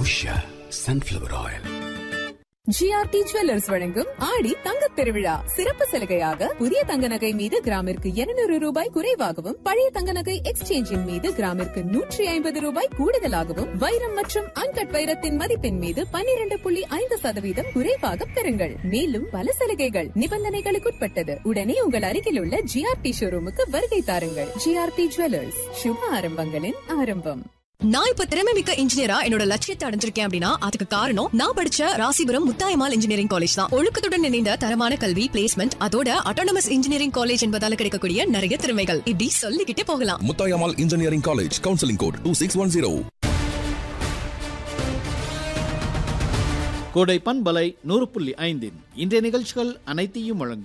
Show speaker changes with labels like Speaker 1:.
Speaker 1: Usha sunflower oil
Speaker 2: GRT jewellers வழங்கும் ஆடி தங்கத் திருவிழா சிறப்பு சலுகையாக புதிய தங்க நகை மீது கிராமிற்கு 200 ரூபாய் குறைவாகவும் பழைய தங்க நகை எக்ஸ்சேஞ்சின் மீது கிராமிற்கு நூற்றி ஐம்பது ரூபாய் கூடுதலாகவும் வைரம் மற்றும் அன்கட் வைரத்தின் மதிப்பின் மீது 12.5% புள்ளி ஐந்து சதவீதம் குறைவாக பெறுங்கள் மேலும் பல சலுகைகள் நிபந்தனைகளுக்குட்பட்டது உடனே உங்கள் அருகில் உள்ள ஜிஆர்டி ஷோரூமுக்கு வருகை தாருங்கள் ஜிஆர்டி ஜுவல்லர்ஸ் சுப ஆரம்பங்களின் ஆரம்பம்
Speaker 3: நான் இப்ப திறமை மிக்க இன்ஜினியரா என்னோட லட்சியத்தை அடைஞ்சிருக்கேன் அப்படின்னா அதுக்கு காரணம் நான் படிச்ச ராசிபுரம் முத்தாயமால் இன்ஜினியரிங் காலேஜ் தான் ஒழுக்கத்துடன் இணைந்த தரமான கல்வி பிளேஸ்மெண்ட் அதோட அட்டானமஸ் இன்ஜினியரிங் காலேஜ் என்பதால கிடைக்கக்கூடிய நிறைய திறமைகள் இப்படி சொல்லிக்கிட்டே போகலாம்
Speaker 4: Muthayammal engineering college counselling code two six one zero
Speaker 5: Kodai பண்பலை நூறு புள்ளி ஐந்தின் இன்றைய நிகழ்ச்சிகள் அனைத்தையும் வழங்கும்